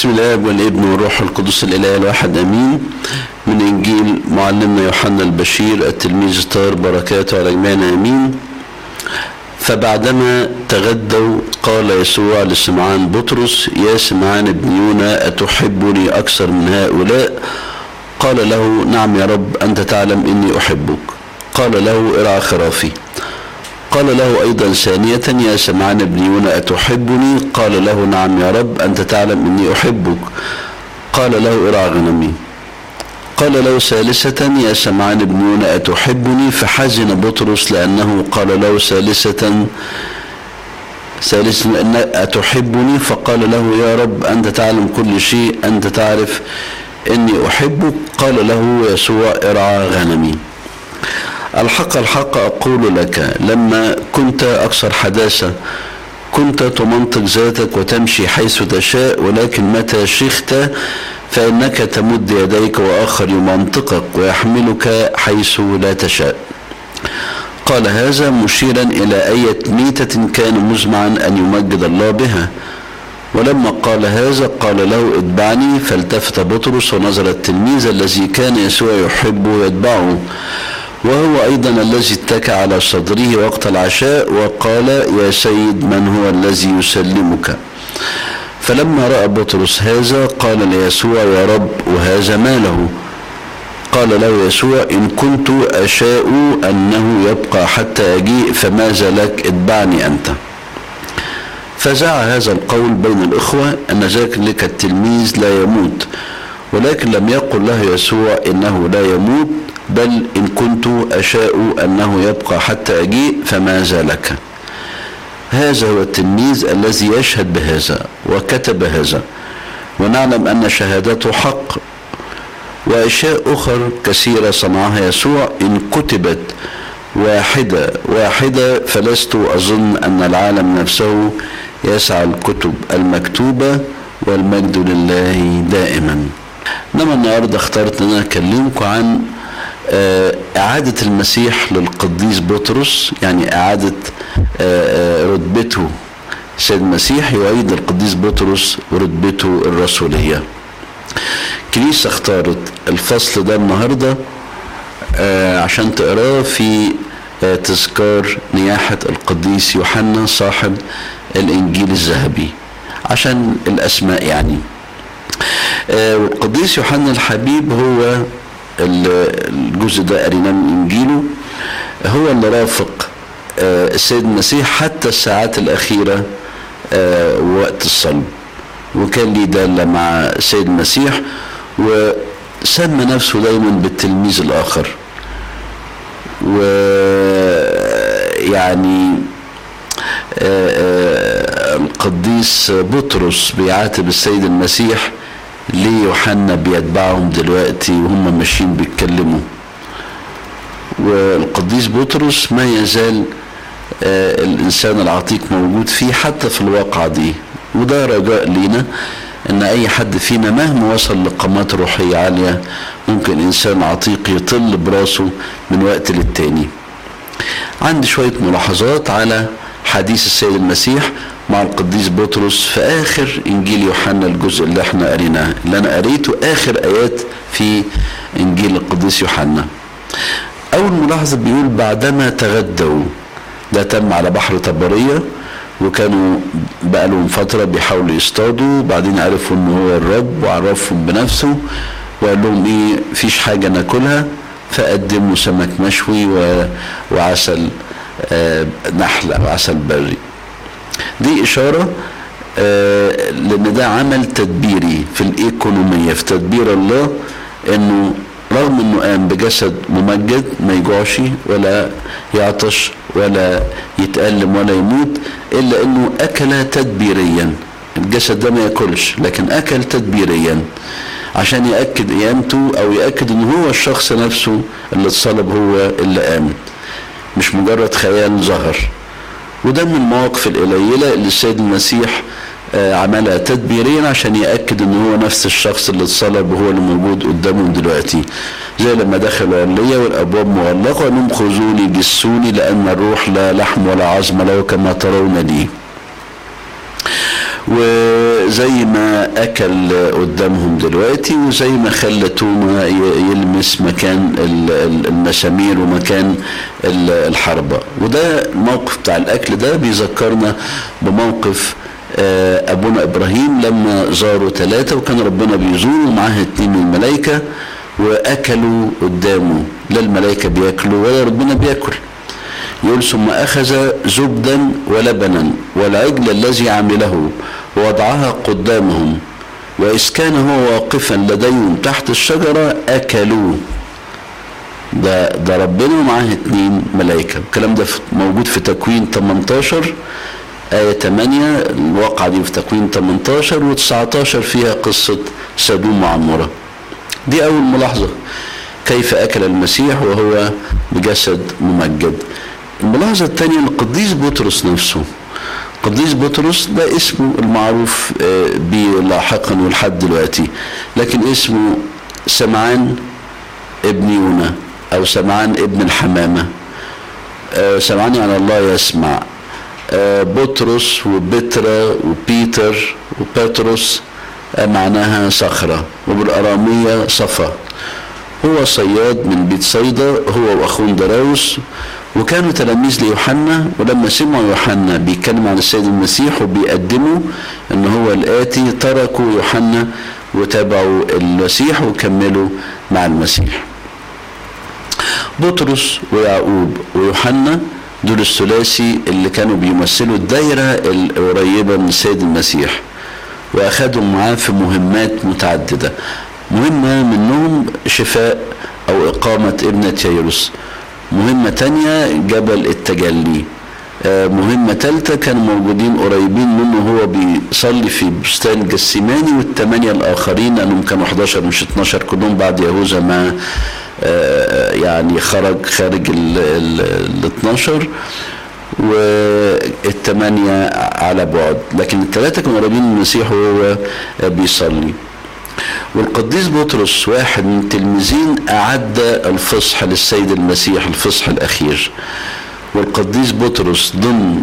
باسم الاب والابن والروح القدس الاله الواحد امين من انجيل معلمنا يوحنا البشير التلميذ طاهر بركاته على جميعنا امين فبعدما تغدوا قال يسوع لسمعان بطرس يا سمعان ابن يونا أتحبني أكثر من هؤلاء قال له نعم يا رب أنت تعلم إني أحبك قال له ارعى خرافي قال له أيضا ثانية يا سمعان ابن يونا أتحبني قال له نعم يا رب أنت تعلم إني أحبك قال له ارعى غنمي قال له ثالثة يا سمعان ابن يونا أتحبني فحزن بطرس لأنه قال له ثالثة ثالثا أن أتحبني فقال له يا رب أنت تعلم كل شيء أنت تعرف إني أحبك قال له يسوع ارعى غنمي الحق الحق أقول لك لما كنت أكثر حداثة كنت تمنطق ذاتك وتمشي حيث تشاء ولكن متى شخت فإنك تمد يديك وآخر يمنطقك ويحملك حيث لا تشاء قال هذا مشيرا إلى أية ميتة كان مزمعا أن يمجد الله بها ولما قال هذا قال له اتبعني فالتفت بطرس ونظر التلميذ الذي كان يسوع يحبه يتبعه وهو أيضا الذي اتكى على صدره وقت العشاء وقال يا سيد من هو الذي يسلمك فلما رأى بطرس هذا قال ليسوع يا رب وهذا ما له قال له يسوع إن كنت أشاء أنه يبقى حتى أجيء فماذا لك اتبعني أنت فزع هذا القول بين الإخوة أن ذلك التلميذ لا يموت ولكن لم يقل له يسوع إنه لا يموت بل إن كنت أشاء أنه يبقى حتى أجيء فماذا لك هذا هو التلميذ الذي يشهد بهذا وكتب هذا ونعلم أن شهادته حق وأشياء أخر كثيرة صنعها يسوع إن كتبت واحدة واحدة فلست أظن أن العالم نفسه يسعى الكتب المكتوبة والمجد لله دائما إنما النهاردة اخترت أن أنا أكلمكم عن إعادة المسيح للقديس بطرس يعني إعادة رتبته سيد المسيح يعيد القديس بطرس رتبته الرسولية كنيسة اختارت الفصل ده النهاردة عشان تقراه في تذكار نياحة القديس يوحنا صاحب الإنجيل الذهبي عشان الأسماء يعني والقديس يوحنا الحبيب هو الجزء ده قريناه من انجيله هو اللي رافق السيد المسيح حتى الساعات الاخيره وقت الصلب وكان ليه داله مع السيد المسيح وسمى نفسه دايما بالتلميذ الاخر ويعني القديس بطرس بيعاتب السيد المسيح ليه يوحنا بيتبعهم دلوقتي وهم ماشيين بيتكلموا والقديس بطرس ما يزال آه الانسان العتيق موجود فيه حتى في الواقعة دي وده رجاء لينا ان اي حد فينا مهما وصل لقامات روحية عالية ممكن انسان عتيق يطل براسه من وقت للتاني عندي شوية ملاحظات على حديث السيد المسيح مع القديس بطرس في اخر انجيل يوحنا الجزء اللي احنا قريناه اللي انا قريته اخر ايات في انجيل القديس يوحنا اول ملاحظه بيقول بعدما تغدوا ده تم على بحر طبريه وكانوا بقى لهم فتره بيحاولوا يصطادوا بعدين عرفوا ان هو الرب وعرفهم بنفسه وقال لهم ايه فيش حاجه ناكلها فقدموا سمك مشوي و... وعسل آه نحل او عسل بري دي إشارة آه لأن ده عمل تدبيري في الإيكونومية في تدبير الله إنه رغم إنه قام بجسد ممجد ما يجوعش ولا يعطش ولا يتألم ولا يموت إلا إنه أكل تدبيريا الجسد ده ما ياكلش لكن أكل تدبيريا عشان يأكد قيامته أو يأكد إن هو الشخص نفسه اللي اتصلب هو اللي قام مش مجرد خيال ظهر وده من المواقف القليلة اللي السيد المسيح عملها تدبيريا عشان يأكد ان هو نفس الشخص اللي اتصلب وهو اللي موجود قدامهم دلوقتي زي لما دخلوا علية والابواب مغلقة وانهم خذوني جسوني لان الروح لا لحم ولا عظم له كما ترون لي وزي ما اكل قدامهم دلوقتي وزي ما خلى توما يلمس مكان المسامير ومكان الحربة وده الموقف بتاع الاكل ده بيذكرنا بموقف ابونا ابراهيم لما زاروا ثلاثة وكان ربنا بيزور ومعاه اتنين من الملائكة واكلوا قدامه لا الملائكة بياكلوا ولا ربنا بياكل يقول ثم أخذ زبدا ولبنا والعجل الذي عمله ووضعها قدامهم وإذ كان هو واقفا لديهم تحت الشجرة أكلوه ده ده ربنا ومعاه اتنين ملائكة الكلام ده موجود في تكوين 18 آية 8 الواقعة دي في تكوين 18 و19 فيها قصة سدوم وعمورة دي أول ملاحظة كيف أكل المسيح وهو بجسد ممجد الملاحظة الثانية القديس بطرس نفسه قديس بطرس ده اسمه المعروف به لاحقا ولحد دلوقتي لكن اسمه سمعان ابن يونا او سمعان ابن الحمامة سمعان يعني الله يسمع بطرس وبترا وبيتر وبطرس معناها صخرة وبالأرامية صفا هو صياد من بيت صيدا هو واخوه دراوس وكانوا تلاميذ ليوحنا ولما سمعوا يوحنا بيتكلم عن السيد المسيح وبيقدموا ان هو الاتي تركوا يوحنا وتابعوا المسيح وكملوا مع المسيح بطرس ويعقوب ويوحنا دول الثلاثي اللي كانوا بيمثلوا الدايرة القريبة من السيد المسيح واخدهم معاه في مهمات متعددة مهمة منهم شفاء او اقامة ابنة ييروس مهمة تانية جبل التجلي مهمة تالتة كانوا موجودين قريبين منه هو بيصلي في بستان جسيماني والثمانية الآخرين لأنهم كانوا 11 مش 12 كلهم بعد يهوذا ما يعني خرج خارج ال 12 والثمانية على بعد لكن الثلاثة كانوا قريبين من المسيح وهو بيصلي والقديس بطرس واحد من التلميذين أعد الفصح للسيد المسيح الفصح الأخير والقديس بطرس ضمن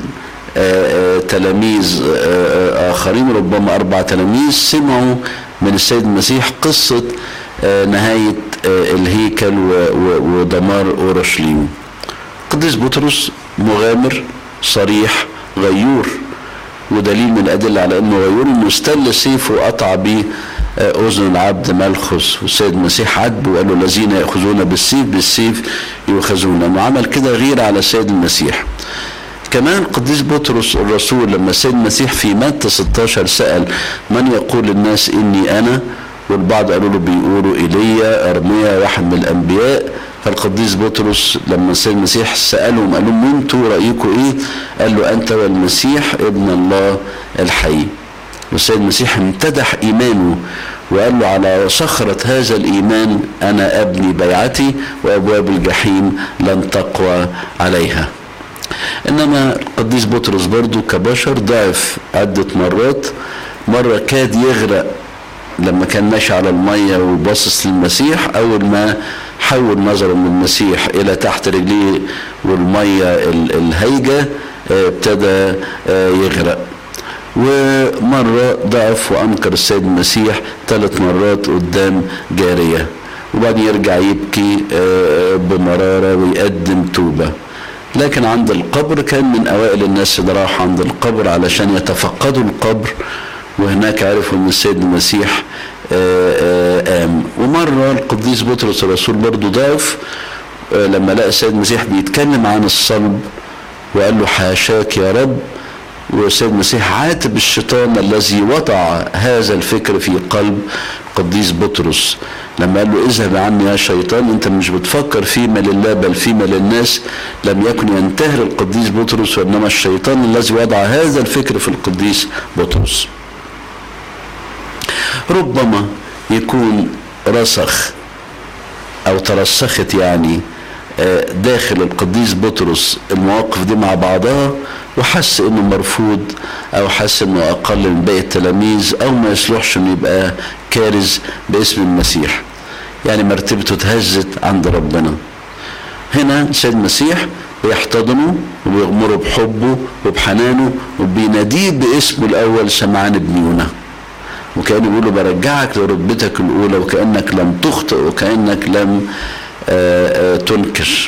تلاميذ آخرين ربما أربع تلاميذ سمعوا من السيد المسيح قصة نهاية الهيكل ودمار أورشليم القديس بطرس مغامر صريح غيور ودليل من الأدلة على أنه غيور أنه استل سيفه وقطع به أذن العبد ملخص والسيد المسيح عاتبه وقال له الذين يأخذون بالسيف بالسيف يؤخذون لأنه عمل كده غير على السيد المسيح كمان قديس بطرس الرسول لما السيد المسيح في متى 16 سأل من يقول للناس إني أنا والبعض قالوا له بيقولوا ايليا ارميا واحد من الانبياء فالقديس بطرس لما السيد المسيح سالهم قال لهم انتوا رايكم ايه؟ قال له انت والمسيح ابن الله الحي. والسيد المسيح امتدح ايمانه وقال له على صخرة هذا الإيمان أنا أبني بيعتي وأبواب الجحيم لن تقوى عليها إنما القديس بطرس برضو كبشر ضعف عدة مرات مرة كاد يغرق لما كان ماشي على المية وباصص للمسيح أول ما حول نظره من المسيح إلى تحت رجليه والمية الهيجة ابتدى يغرق ومرة ضعف وأنكر السيد المسيح ثلاث مرات قدام جارية وبعدين يرجع يبكي بمرارة ويقدم توبة لكن عند القبر كان من أوائل الناس اللي راح عند القبر علشان يتفقدوا القبر وهناك عرفوا ان السيد المسيح قام ومرة القديس بطرس الرسول برضه ضعف لما لقى السيد المسيح بيتكلم عن الصلب وقال له حاشاك يا رب والسيد المسيح عاتب الشيطان الذي وضع هذا الفكر في قلب القديس بطرس لما قال له اذهب عني يا شيطان انت مش بتفكر فيما لله بل فيما للناس لم يكن ينتهر القديس بطرس وانما الشيطان الذي وضع هذا الفكر في القديس بطرس ربما يكون رسخ او ترسخت يعني داخل القديس بطرس المواقف دي مع بعضها وحس انه مرفوض او حس انه اقل من باقي التلاميذ او ما يصلحش انه يبقى كارز باسم المسيح يعني مرتبته اتهزت عند ربنا هنا سيد المسيح ويحتضنه ويغمره بحبه وبحنانه وبيناديه باسمه الاول سمعان بن يونا وكانه بيقول له برجعك لرتبتك الاولى وكانك لم تخطئ وكانك لم آآ آآ تنكر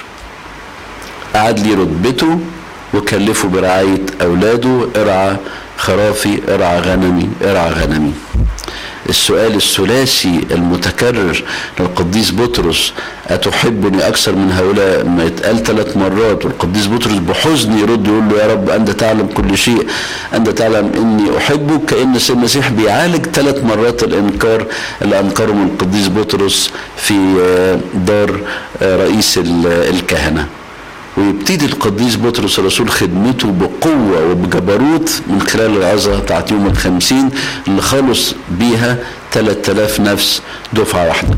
قعد لي رتبته وكلفه برعايه اولاده ارعى خرافي ارعى غنمي ارعى غنمي السؤال الثلاثي المتكرر للقديس بطرس أتحبني أكثر من هؤلاء ما يتقال ثلاث مرات والقديس بطرس بحزن يرد يقول له يا رب أنت تعلم كل شيء أنت تعلم إني أحبك كأن السيد المسيح بيعالج ثلاث مرات الإنكار اللي أنكره من القديس بطرس في دار رئيس الكهنة ويبتدي القديس بطرس الرسول خدمته بقوة وبجبروت من خلال العظة بتاعت يوم الخمسين اللي خلص بيها 3000 نفس دفعة واحدة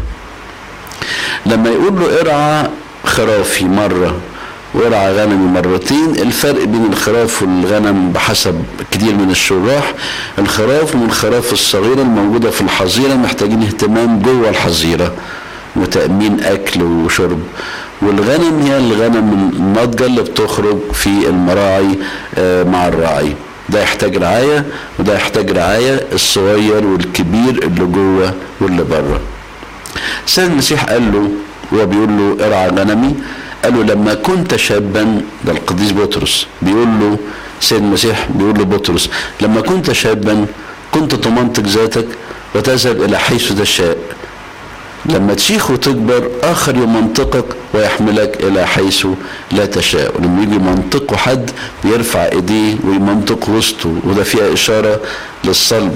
لما يقول له ارعى خرافي مرة وارعى غنمي مرتين الفرق بين الخراف والغنم بحسب كتير من الشراح الخراف من الخراف الصغيرة الموجودة في الحظيرة محتاجين اهتمام جوه الحظيرة وتأمين أكل وشرب والغنم هي الغنم الناضجة اللي بتخرج في المراعي مع الراعي ده يحتاج رعاية وده يحتاج رعاية الصغير والكبير اللي جوه واللي بره سيد المسيح قال له وهو بيقول له ارعى غنمي قال له لما كنت شابا ده القديس بطرس بيقول له سيد المسيح بيقول له بطرس لما كنت شابا كنت تمنطق ذاتك وتذهب الى حيث تشاء لما تشيخ وتكبر اخر يمنطقك ويحملك الى حيث لا تشاء ولما يجي يمنطقه حد بيرفع ايديه ويمنطق وسطه وده فيها اشاره للصلب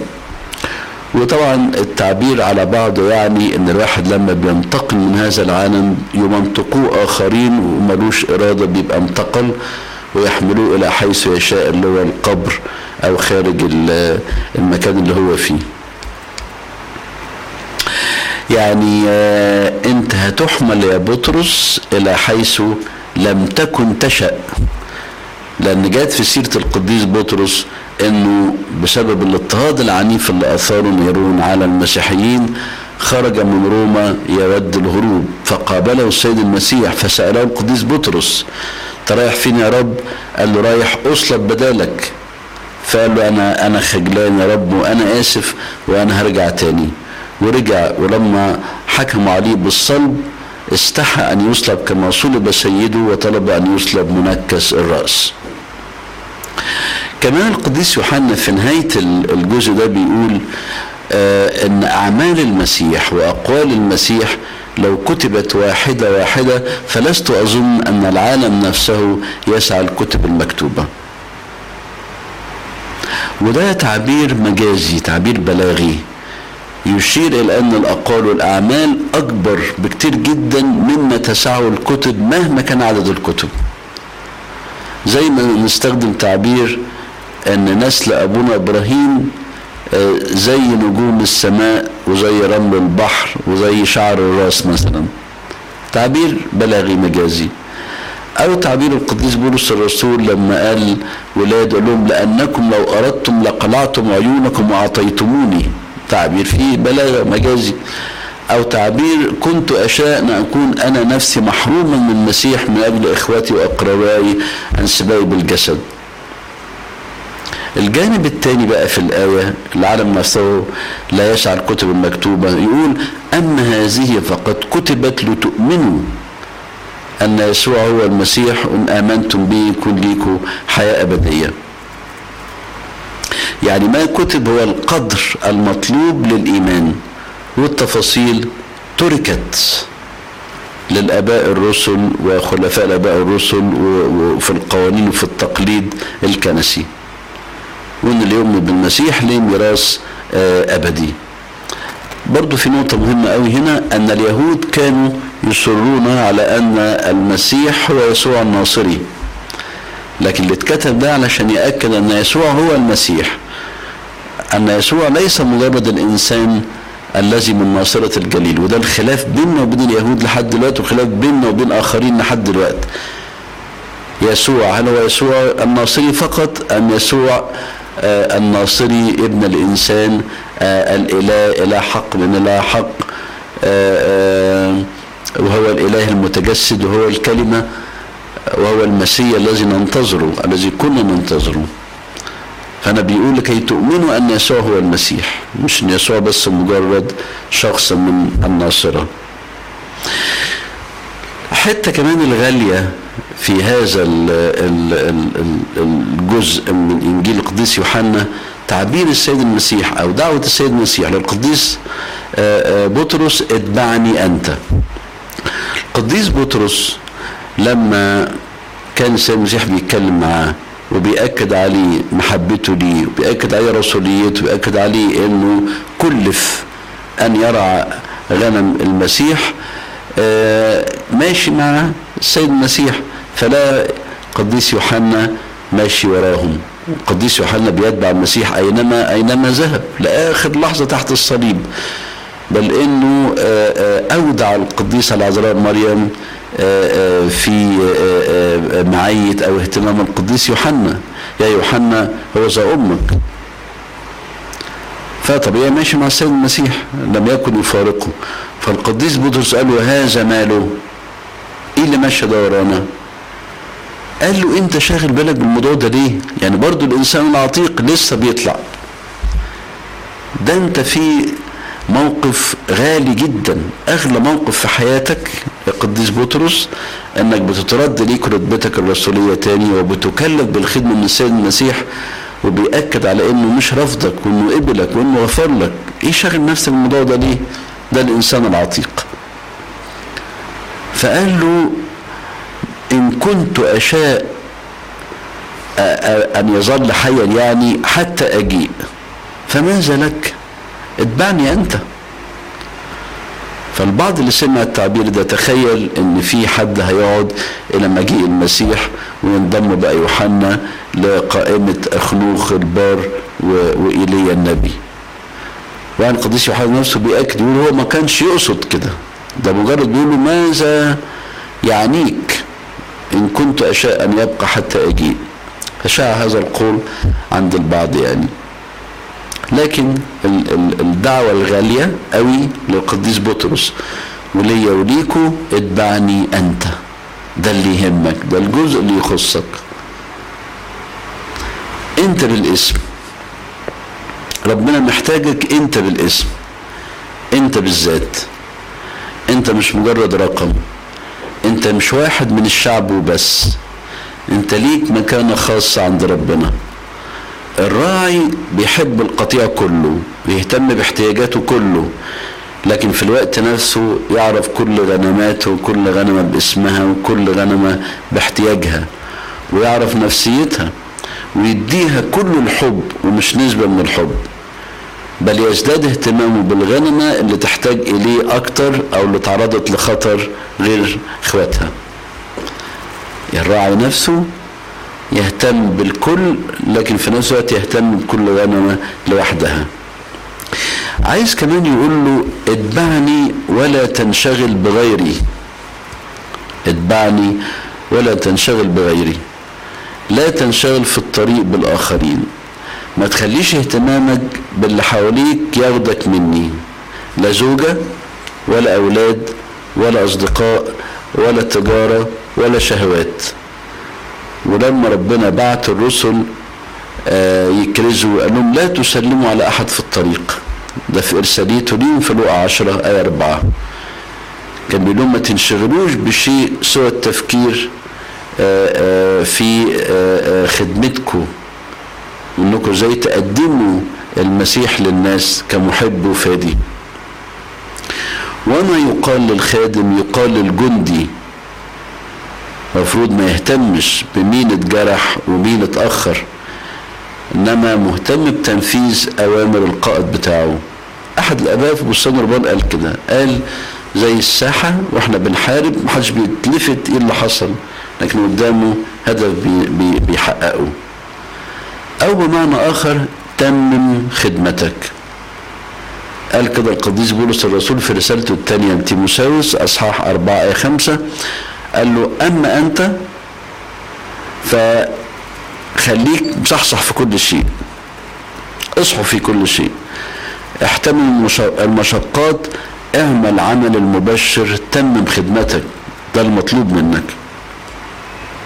وطبعا التعبير على بعضه يعني ان الواحد لما بينتقل من هذا العالم يمنطقوه اخرين وملوش اراده بيبقى انتقل ويحملوه الى حيث يشاء اللي هو القبر او خارج المكان اللي هو فيه يعني آه انت هتحمل يا بطرس الى حيث لم تكن تشأ لان جات في سيرة القديس بطرس انه بسبب الاضطهاد العنيف اللي اثاره نيرون على المسيحيين خرج من روما يود الهروب فقابله السيد المسيح فسأله القديس بطرس انت رايح فين يا رب قال له رايح اصلب بدالك فقال له انا انا خجلان يا رب وانا اسف وانا هرجع تاني ورجع ولما حكموا عليه بالصلب استحى ان يصلب كما صلب سيده وطلب ان يصلب منكس الراس كمان القديس يوحنا في نهايه الجزء ده بيقول آه ان اعمال المسيح واقوال المسيح لو كتبت واحده واحده فلست اظن ان العالم نفسه يسعى الكتب المكتوبه وده تعبير مجازي تعبير بلاغي يشير الى ان الاقوال والاعمال اكبر بكتير جدا مما تسعه الكتب مهما كان عدد الكتب زي ما نستخدم تعبير ان نسل ابونا ابراهيم زي نجوم السماء وزي رمل البحر وزي شعر الراس مثلا تعبير بلاغي مجازي او تعبير القديس بولس الرسول لما قال ولاده قال لهم لانكم لو اردتم لقلعتم عيونكم واعطيتموني تعبير فيه بلاغه مجازي او تعبير كنت اشاء ان اكون انا نفسي محروما من المسيح من اجل اخواتي واقربائي عن سبائي بالجسد الجانب الثاني بقى في الآية العالم نفسه لا يسعى الكتب المكتوبة يقول أما هذه فقد كتبت لتؤمنوا أن يسوع هو المسيح وإن آمنتم به يكون ليكم حياة أبدية يعني ما كتب هو القدر المطلوب للإيمان والتفاصيل تركت للآباء الرسل وخلفاء الآباء الرسل وفي القوانين وفي التقليد الكنسي وان اللي يؤمن بالمسيح ليه ميراث ابدي برضو في نقطة مهمة قوي هنا أن اليهود كانوا يصرون على أن المسيح هو يسوع الناصري لكن اللي اتكتب ده علشان يأكد أن يسوع هو المسيح أن يسوع ليس مجرد الإنسان الذي من ناصرة الجليل وده الخلاف بيننا وبين اليهود لحد دلوقتي وخلاف بيننا وبين آخرين لحد دلوقتي يسوع هل هو يسوع الناصري فقط أم يسوع آه الناصري ابن الإنسان آه الإله إله حق من إله حق آه وهو الإله المتجسد وهو الكلمة وهو المسيح الذي ننتظره الذي كنا ننتظره فأنا بيقول لكي تؤمنوا أن يسوع هو المسيح مش أن يسوع بس مجرد شخص من الناصرة حتة كمان الغالية في هذا الجزء من إنجيل القديس يوحنا تعبير السيد المسيح أو دعوة السيد المسيح للقديس بطرس اتبعني أنت القديس بطرس لما كان السيد المسيح بيتكلم معاه وبيأكد عليه محبته ليه وبيأكد عليه رسوليته وبيأكد عليه انه كلف ان يرعى غنم المسيح آه ماشي مع السيد المسيح فلا قديس يوحنا ماشي وراهم قديس يوحنا بيتبع المسيح اينما اينما ذهب لاخر لحظه تحت الصليب بل انه آه آه اودع القديسه العذراء مريم في معية أو اهتمام القديس يوحنا يا يوحنا هو ذا أمك فطبيعي ماشي مع السيد المسيح لم يكن يفارقه فالقديس بطرس قال له هذا ماله ايه اللي ماشي ده ورانا قال له انت شاغل بالك بالموضوع ده ليه يعني برضو الانسان العتيق لسه بيطلع ده انت في موقف غالي جدا اغلى موقف في حياتك يا قديس بطرس انك بتترد ليك رتبتك الرسوليه تاني وبتكلف بالخدمه من السيد المسيح وبيأكد على انه مش رفضك وانه قبلك وانه غفر لك ايه شاغل نفسك بالموضوع ده ليه ده الانسان العتيق فقال له ان كنت اشاء ان يظل حيا يعني حتى اجيء فماذا لك اتبعني انت فالبعض اللي سمع التعبير ده تخيل ان في حد هيقعد الى مجيء المسيح وينضم بقى يوحنا لقائمة اخنوخ البار وإيليا النبي وعن قديس يوحنا نفسه بيأكد يقول هو ما كانش يقصد كده ده مجرد بيقول له ماذا يعنيك ان كنت اشاء ان يبقى حتى اجيء فشاع هذا القول عند البعض يعني لكن الدعوة الغالية قوي للقديس بطرس وليا وليكو اتبعني انت ده اللي يهمك ده الجزء اللي يخصك انت بالاسم ربنا محتاجك انت بالاسم انت بالذات انت مش مجرد رقم انت مش واحد من الشعب وبس انت ليك مكانة خاصة عند ربنا الراعي بيحب القطيع كله بيهتم باحتياجاته كله لكن في الوقت نفسه يعرف كل غنماته وكل غنمة باسمها وكل غنمة باحتياجها ويعرف نفسيتها ويديها كل الحب ومش نسبة من الحب بل يزداد اهتمامه بالغنمة اللي تحتاج إليه أكتر أو اللي تعرضت لخطر غير إخواتها الراعي نفسه يهتم بالكل لكن في نفس الوقت يهتم بكل غنمة لوحدها عايز كمان يقول له اتبعني ولا تنشغل بغيري اتبعني ولا تنشغل بغيري لا تنشغل في الطريق بالآخرين ما تخليش اهتمامك باللي حواليك ياخدك مني لا زوجة ولا أولاد ولا أصدقاء ولا تجارة ولا شهوات ولما ربنا بعت الرسل آه يكرزوا قال لهم لا تسلموا على أحد في الطريق ده في إرساليته ليهم في لقى 10 آية 4 كان بيقول لهم ما تنشغلوش بشيء سوى التفكير آآ آآ في آآ خدمتكم انكم ازاي تقدموا المسيح للناس كمحب وفادي وما يقال للخادم يقال للجندي المفروض ما يهتمش بمين اتجرح ومين اتأخر انما مهتم بتنفيذ اوامر القائد بتاعه احد الاباء في بستان ربان قال كده قال زي الساحة واحنا بنحارب محدش بيتلفت ايه اللي حصل لكن قدامه هدف بي بي بيحققه او بمعنى اخر تمم خدمتك قال كده القديس بولس الرسول في رسالته الثانية لتيموساوس اصحاح أربعة آية خمسة قال له اما انت فخليك مصحصح في كل شيء اصحوا في كل شيء احتمل المشقات اعمل عمل المبشر تمم خدمتك ده المطلوب منك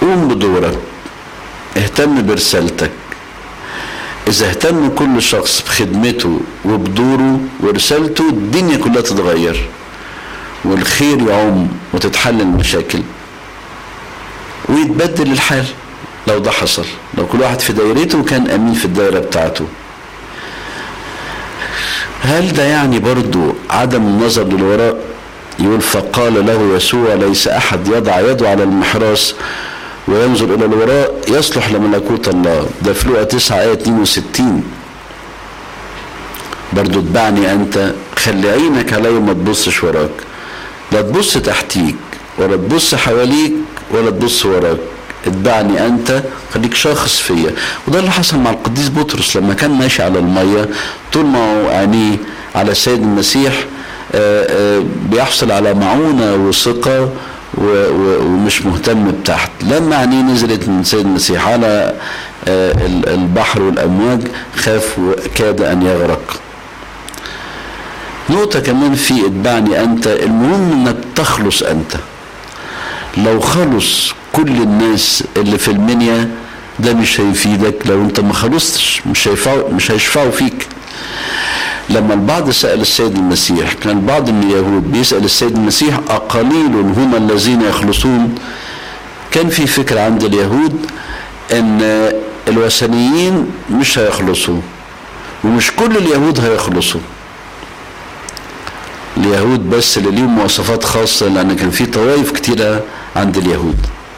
قوم بدورك اهتم برسالتك إذا اهتم كل شخص بخدمته وبدوره ورسالته الدنيا كلها تتغير والخير يعم وتتحل المشاكل ويتبدل الحال لو ده حصل لو كل واحد في دايرته كان أمين في الدايرة بتاعته هل ده يعني برضو عدم النظر للوراء يقول فقال له يسوع ليس أحد يضع يده على المحراس وينظر إلى الوراء يصلح لملكوت الله ده في لقا 9 آية 62 برضو اتبعني أنت خلي عينك علي وما تبصش وراك لا تبص تحتيك ولا تبص حواليك ولا تبص وراك اتبعني انت خليك شخص فيا وده اللي حصل مع القديس بطرس لما كان ماشي على الميه طول ما هو عينيه على السيد المسيح آآ آآ بيحصل على معونه وثقه ومش مهتم بتحت لما عينيه نزلت من السيد المسيح على البحر والامواج خاف وكاد ان يغرق نقطة كمان في اتبعني أنت المهم إنك تخلص أنت لو خلص كل الناس اللي في المنيا ده مش هيفيدك لو انت ما خلصتش مش هيفعوا مش هيشفعوا فيك لما البعض سأل السيد المسيح كان بعض من اليهود بيسأل السيد المسيح أقليل هم الذين يخلصون كان في فكرة عند اليهود ان الوثنيين مش هيخلصوا ومش كل اليهود هيخلصوا اليهود بس اللي ليهم مواصفات خاصة لأن كان في طوائف كتيرة عند اليهود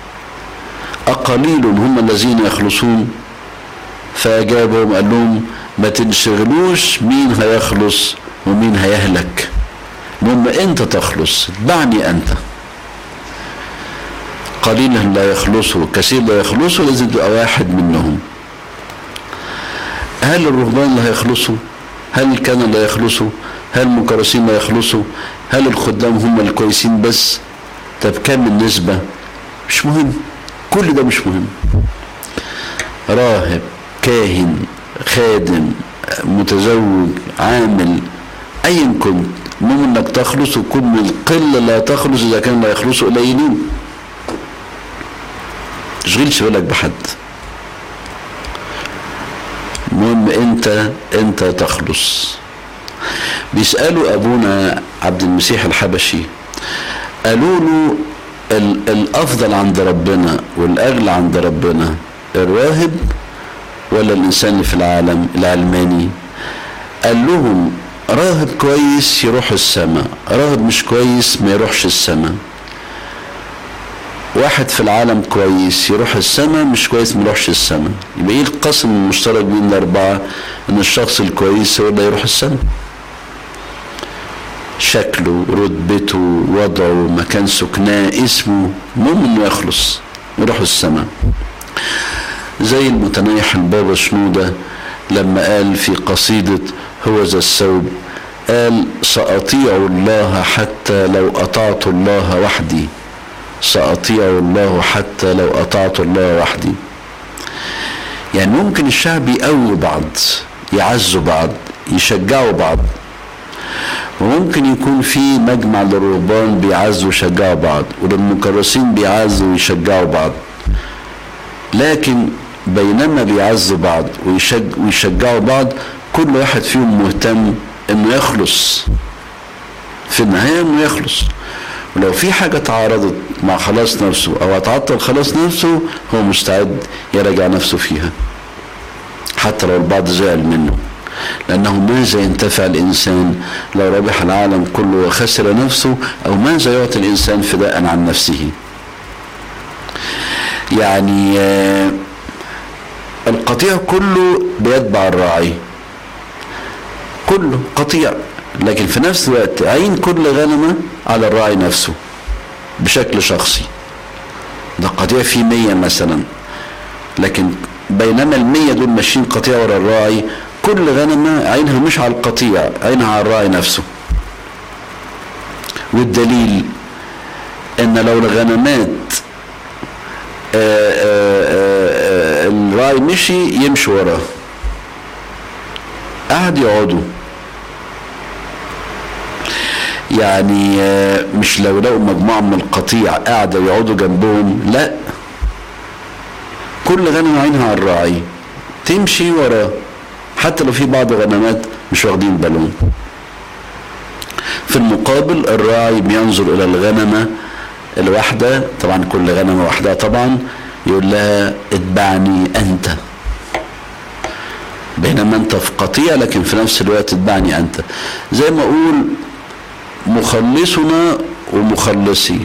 أقليل هم الذين يخلصون فأجابهم قال لهم ما تنشغلوش مين هيخلص ومين هيهلك المهم أنت تخلص اتبعني أنت قليلا لا يخلصوا كثير لا يخلصوا لازم تبقى واحد منهم هل الرهبان لا يخلصوا هل كان لا يخلصوا هل المكرسين لا يخلصوا هل الخدام هم الكويسين بس طب كم النسبة مش مهم كل ده مش مهم راهب كاهن خادم متزوج عامل ايا كنت المهم انك تخلص وكن من القله لا تخلص اذا كان لا يخلصوا قليلين تشغلش بالك بحد المهم انت انت تخلص بيسالوا ابونا عبد المسيح الحبشي قالوا له الافضل عند ربنا والاغلى عند ربنا الراهب ولا الانسان اللي في العالم العلماني قال لهم راهب كويس يروح السماء راهب مش كويس ما يروحش السماء واحد في العالم كويس يروح السماء مش كويس ما يروحش السماء يبقى ايه القسم المشترك بين الاربعه ان الشخص الكويس هو اللي يروح السماء شكله رتبته وضعه مكان سكناه اسمه المهم انه يخلص يروح السماء زي المتنيح البابا شنودة لما قال في قصيدة هو ذا الثوب قال سأطيع الله حتى لو أطعت الله وحدي سأطيع الله حتى لو أطعت الله وحدي يعني ممكن الشعب يقوي بعض يعزوا بعض يشجعوا بعض وممكن يكون في مجمع للرهبان بيعزوا ويشجعوا بعض وللمكرسين بيعزوا ويشجعوا بعض لكن بينما بيعزوا بعض ويشج ويشجعوا بعض كل واحد فيهم مهتم انه يخلص في النهاية انه يخلص ولو في حاجة تعارضت مع خلاص نفسه او هتعطل خلاص نفسه هو مستعد يراجع نفسه فيها حتى لو البعض زعل منه لأنه ماذا ينتفع الإنسان لو ربح العالم كله وخسر نفسه أو ماذا يعطي الإنسان فداء عن نفسه يعني القطيع كله بيتبع الراعي كله قطيع لكن في نفس الوقت عين كل غنمة على الراعي نفسه بشكل شخصي ده قطيع فيه مية مثلا لكن بينما المية دول ماشيين قطيع ورا الراعي كل غنمة عينها مش على القطيع عينها على الراعي نفسه والدليل ان لو الغنمات الراعي مشي يمشي وراه قعد يقعدوا يعني مش لو لقوا مجموعة من القطيع قاعدة يقعدوا جنبهم لا كل غنم عينها على الراعي تمشي وراه حتى لو في بعض غنمات مش واخدين بالهم في المقابل الراعي بينظر الى الغنمه الواحده طبعا كل غنمه وحدها طبعا يقول لها اتبعني انت بينما انت في قطيع لكن في نفس الوقت اتبعني انت زي ما اقول مخلصنا ومخلصي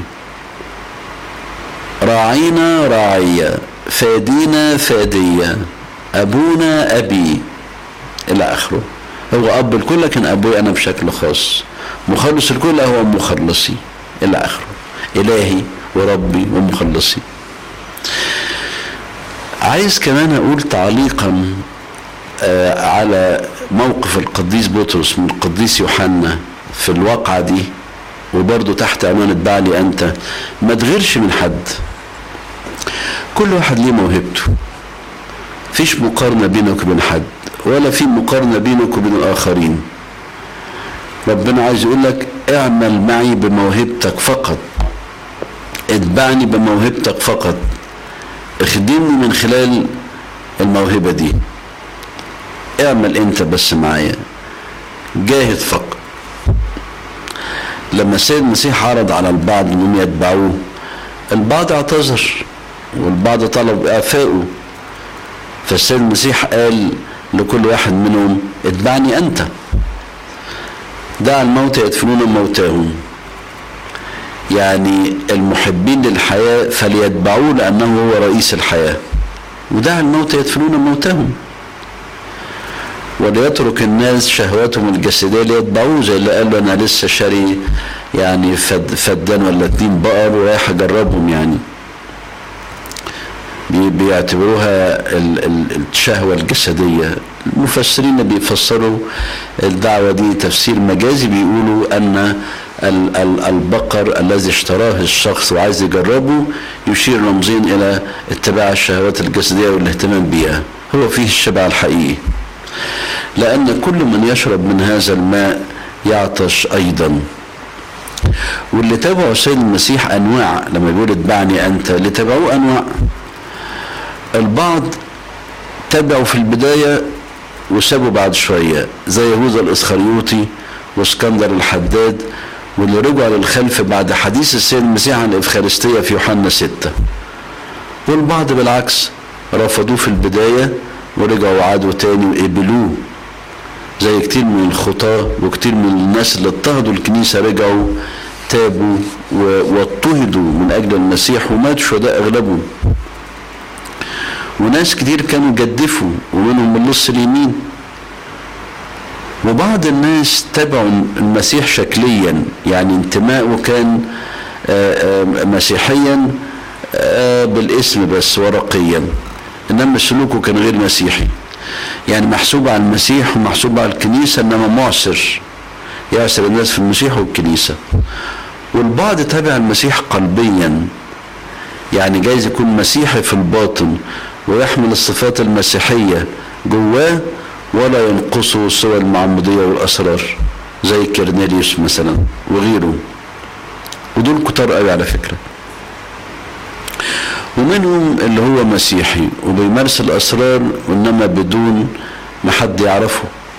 راعينا راعية فادينا فادية أبونا أبي إلى آخره هو أب الكل لكن أبوي أنا بشكل خاص مخلص الكل هو مخلصي إلى آخره إلهي وربي ومخلصي عايز كمان أقول تعليقا آه على موقف القديس بطرس من القديس يوحنا في الواقعة دي وبرضه تحت عنوان اتبع لي أنت ما تغيرش من حد كل واحد ليه موهبته فيش مقارنة بينك وبين حد ولا في مقارنة بينك وبين الآخرين ربنا عايز يقول لك اعمل معي بموهبتك فقط اتبعني بموهبتك فقط اخدمني من خلال الموهبة دي اعمل انت بس معايا جاهد فقط لما السيد المسيح عرض على البعض انهم يتبعوه البعض اعتذر والبعض طلب اعفائه فالسيد المسيح قال لكل واحد منهم اتبعني انت دع الموت يدفنون موتاهم يعني المحبين للحياة فليتبعوه لأنه هو رئيس الحياة ودع الموت يدفنون موتاهم وليترك الناس شهواتهم الجسدية ليتبعوه زي اللي قال له أنا لسه شاري يعني فد فدان ولا اتنين بقر ورايح أجربهم يعني بيعتبروها الشهوة الجسدية المفسرين بيفسروا الدعوة دي تفسير مجازي بيقولوا أن البقر الذي اشتراه الشخص وعايز يجربه يشير رمزيا إلى اتباع الشهوات الجسدية والاهتمام بها هو فيه الشبع الحقيقي لأن كل من يشرب من هذا الماء يعطش أيضا واللي تابعوا السيد المسيح أنواع لما بيقول اتبعني أنت اللي تابعوه أنواع البعض تبعوا في البداية وسابوا بعد شوية زي يهوذا الإسخريوطي واسكندر الحداد واللي رجعوا للخلف بعد حديث السيد المسيح عن الإفخارستية في يوحنا ستة والبعض بالعكس رفضوه في البداية ورجعوا وعادوا تاني وقبلوه زي كتير من الخطاة وكتير من الناس اللي اضطهدوا الكنيسة رجعوا تابوا واضطهدوا من أجل المسيح وماتوا شهداء أغلبهم وناس كتير كانوا جدفوا ومنهم من نص اليمين وبعض الناس تبعوا المسيح شكليا يعني انتمائه كان مسيحيا بالاسم بس ورقيا انما سلوكه كان غير مسيحي يعني محسوب على المسيح ومحسوب على الكنيسه انما معسر يعسر الناس في المسيح والكنيسه والبعض تابع المسيح قلبيا يعني جايز يكون مسيحي في الباطن ويحمل الصفات المسيحية جواه ولا ينقصه سوى المعمودية والأسرار زي كرنيليوس مثلا وغيره ودول كتار قوي على فكرة ومنهم اللي هو مسيحي وبيمارس الأسرار وإنما بدون ما حد يعرفه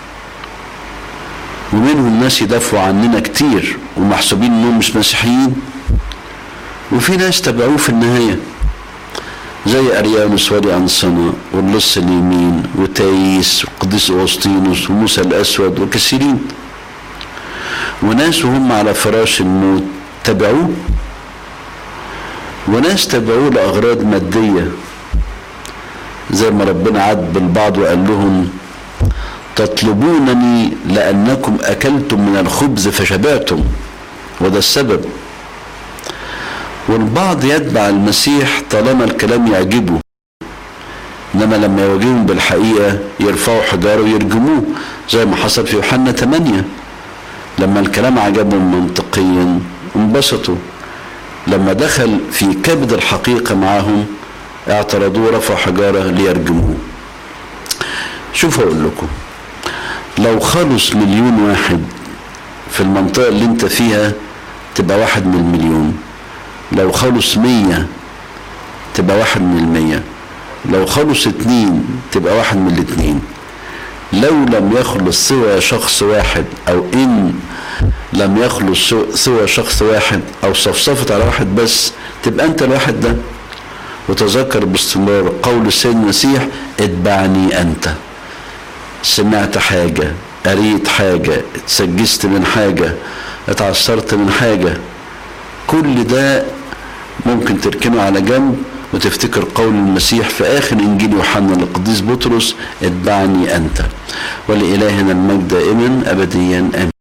ومنهم ناس يدافعوا عننا كتير ومحسوبين انهم مش مسيحيين وفي ناس تبعوه في النهايه زي اريانوس ولي انصنة واللص اليمين وتايس وقديس اغسطينوس وموسى الاسود وكثيرين وناس وهم على فراش الموت تبعوه وناس تبعوه لاغراض ماديه زي ما ربنا عاتب البعض وقال لهم تطلبونني لانكم اكلتم من الخبز فشبعتم وده السبب والبعض يتبع المسيح طالما الكلام يعجبه انما لما يواجههم بالحقيقه يرفعوا حجاره ويرجموه زي ما حصل في يوحنا 8 لما الكلام عجبهم منطقيا انبسطوا لما دخل في كبد الحقيقه معهم اعترضوه رفعوا حجاره ليرجموه شوفوا اقول لكم لو خلص مليون واحد في المنطقه اللي انت فيها تبقى واحد من المليون لو خلص مية تبقى واحد من المية لو خلص اتنين تبقى واحد من الاتنين لو لم يخلص سوى شخص واحد او ان لم يخلص سوى شخص واحد او صفصفت على واحد بس تبقى انت الواحد ده وتذكر باستمرار قول السيد المسيح اتبعني انت سمعت حاجة قريت حاجة اتسجست من حاجة اتعثرت من حاجة كل ده ممكن تركنه على جنب وتفتكر قول المسيح في آخر إنجيل يوحنا للقديس بطرس اتبعني أنت ولإلهنا المجد دائما أبديا آمين